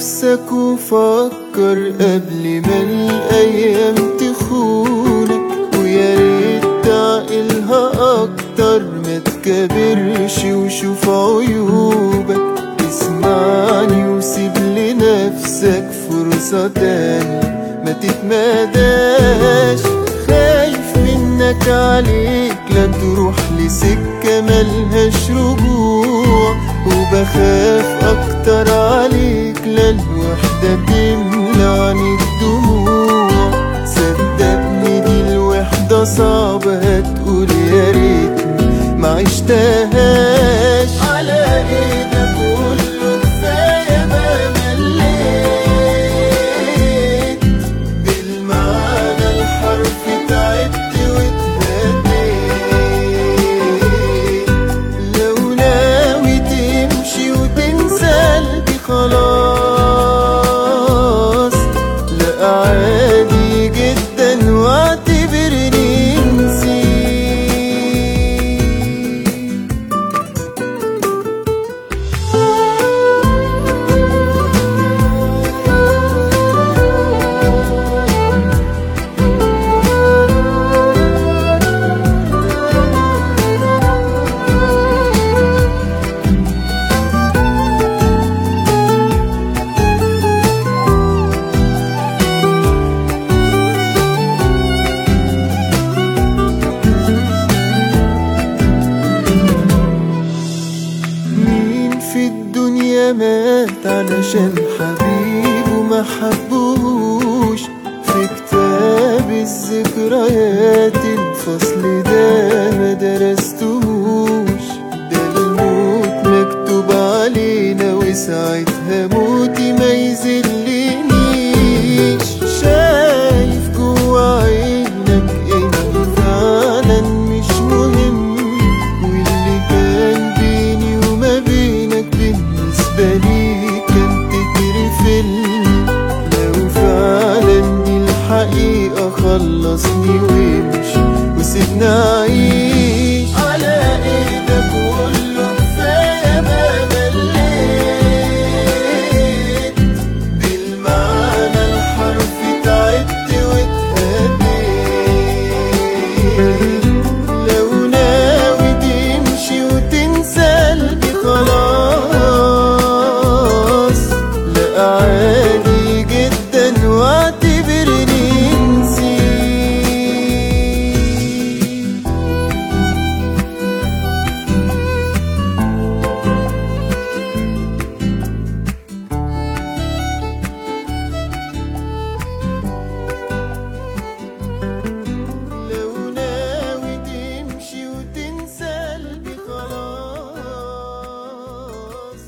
نفسك وفكر قبل ما الأيام تخونك ويا ريت تعقلها أكتر ما تكبرش وشوف عيوبك اسمعني وسيب لنفسك فرصة تاني ما تتمداش خايف منك عليك لا تروح لسكة ملهاش رجوع وبخاف أكتر عليك لا الوحدة تملعني الدموع صدقني دي الوحدة صعبة هتقول يا ريتني ما عشتهاش على ايه ده كله كفاية بقى مليت بالمعنى الحرفي تعبت واتهديت لو ناوي تمشي وتنسى قلبي خلاص لا عادي جدا واعتبرني نسيت مين في الدنيا مات علشان حبيبه ما حبوش في كتاب الذكريات الفصل ده ما درستهوش ده الموت مكتوب علينا وساعتها موتي ما يذلنيش شايف جوا عينك اني فعلا مش مهم واللي كان بيني وما بينك بالنسبة لي كان تترفل لو فعلا دي الحقيقة خلصني وامشي وسيبني أعيش على ايه ده كله كفاية بقى مليت بالمعنى الحرفي تعبت واتهديت لو ناوي تمشي وتنسى قلبي خلاص لا عادي جدا واعتبرني نسيت لو ناوي تمشي وتنسى قلبي خلاص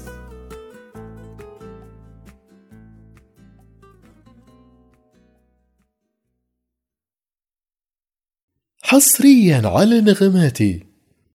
حصريا على نغماتي